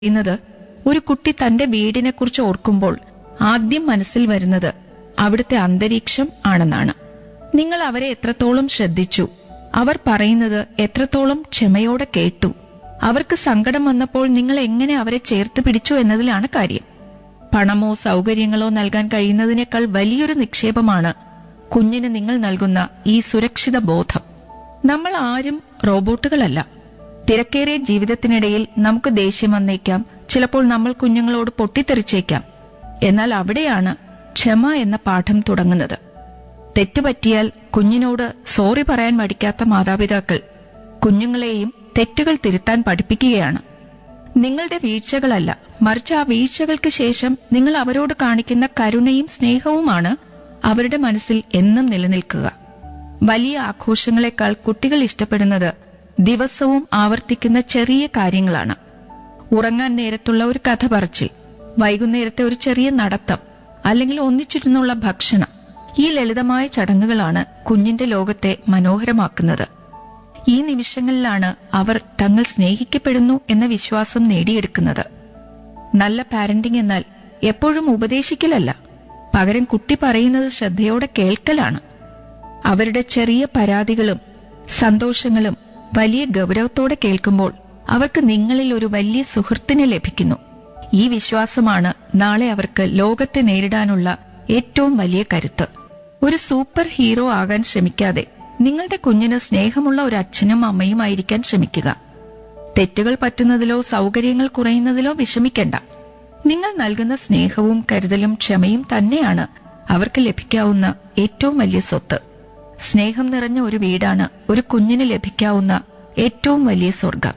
പറയുന്നത് ഒരു കുട്ടി തന്റെ വീടിനെക്കുറിച്ച് ഓർക്കുമ്പോൾ ആദ്യം മനസ്സിൽ വരുന്നത് അവിടുത്തെ അന്തരീക്ഷം ആണെന്നാണ് നിങ്ങൾ അവരെ എത്രത്തോളം ശ്രദ്ധിച്ചു അവർ പറയുന്നത് എത്രത്തോളം ക്ഷമയോടെ കേട്ടു അവർക്ക് സങ്കടം വന്നപ്പോൾ നിങ്ങൾ എങ്ങനെ അവരെ ചേർത്ത് പിടിച്ചു എന്നതിലാണ് കാര്യം പണമോ സൗകര്യങ്ങളോ നൽകാൻ കഴിയുന്നതിനേക്കാൾ വലിയൊരു നിക്ഷേപമാണ് കുഞ്ഞിന് നിങ്ങൾ നൽകുന്ന ഈ സുരക്ഷിത ബോധം നമ്മൾ ആരും റോബോട്ടുകളല്ല തിരക്കേറിയ ജീവിതത്തിനിടയിൽ നമുക്ക് ദേഷ്യം വന്നേക്കാം ചിലപ്പോൾ നമ്മൾ കുഞ്ഞുങ്ങളോട് പൊട്ടിത്തെറിച്ചേക്കാം എന്നാൽ അവിടെയാണ് ക്ഷമ എന്ന പാഠം തുടങ്ങുന്നത് തെറ്റുപറ്റിയാൽ കുഞ്ഞിനോട് സോറി പറയാൻ മടിക്കാത്ത മാതാപിതാക്കൾ കുഞ്ഞുങ്ങളെയും തെറ്റുകൾ തിരുത്താൻ പഠിപ്പിക്കുകയാണ് നിങ്ങളുടെ വീഴ്ചകളല്ല മറിച്ച് ആ വീഴ്ചകൾക്ക് ശേഷം നിങ്ങൾ അവരോട് കാണിക്കുന്ന കരുണയും സ്നേഹവുമാണ് അവരുടെ മനസ്സിൽ എന്നും നിലനിൽക്കുക വലിയ ആഘോഷങ്ങളെക്കാൾ കുട്ടികൾ ഇഷ്ടപ്പെടുന്നത് ദിവസവും ആവർത്തിക്കുന്ന ചെറിയ കാര്യങ്ങളാണ് ഉറങ്ങാൻ നേരത്തുള്ള ഒരു കഥ പറച്ചിൽ വൈകുന്നേരത്തെ ഒരു ചെറിയ നടത്തം അല്ലെങ്കിൽ ഒന്നിച്ചിരുന്നുള്ള ഭക്ഷണം ഈ ലളിതമായ ചടങ്ങുകളാണ് കുഞ്ഞിന്റെ ലോകത്തെ മനോഹരമാക്കുന്നത് ഈ നിമിഷങ്ങളിലാണ് അവർ തങ്ങൾ സ്നേഹിക്കപ്പെടുന്നു എന്ന വിശ്വാസം നേടിയെടുക്കുന്നത് നല്ല പാരന്റിംഗ് എന്നാൽ എപ്പോഴും ഉപദേശിക്കലല്ല പകരം കുട്ടി പറയുന്നത് ശ്രദ്ധയോടെ കേൾക്കലാണ് അവരുടെ ചെറിയ പരാതികളും സന്തോഷങ്ങളും വലിയ ഗൗരവത്തോടെ കേൾക്കുമ്പോൾ അവർക്ക് നിങ്ങളിൽ ഒരു വലിയ സുഹൃത്തിനെ ലഭിക്കുന്നു ഈ വിശ്വാസമാണ് നാളെ അവർക്ക് ലോകത്തെ നേരിടാനുള്ള ഏറ്റവും വലിയ കരുത്ത് ഒരു സൂപ്പർ ഹീറോ ആകാൻ ശ്രമിക്കാതെ നിങ്ങളുടെ കുഞ്ഞിന് സ്നേഹമുള്ള ഒരു അച്ഛനും അമ്മയുമായിരിക്കാൻ ശ്രമിക്കുക തെറ്റുകൾ പറ്റുന്നതിലോ സൗകര്യങ്ങൾ കുറയുന്നതിലോ വിഷമിക്കണ്ട നിങ്ങൾ നൽകുന്ന സ്നേഹവും കരുതലും ക്ഷമയും തന്നെയാണ് അവർക്ക് ലഭിക്കാവുന്ന ഏറ്റവും വലിയ സ്വത്ത് സ്നേഹം നിറഞ്ഞ ഒരു വീടാണ് ഒരു കുഞ്ഞിന് ലഭിക്കാവുന്ന ഏറ്റവും വലിയ സ്വർഗം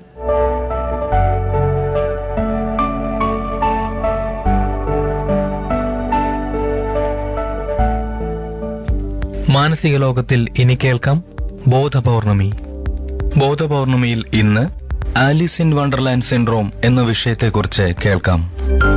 മാനസിക ലോകത്തിൽ ഇനി കേൾക്കാം ബോധപൗർണമി ബോധപൗർണമിയിൽ ഇന്ന് ആലിസ് ഇൻ വണ്ടർലാൻഡ് സിൻഡ്രോം എന്ന വിഷയത്തെക്കുറിച്ച് കേൾക്കാം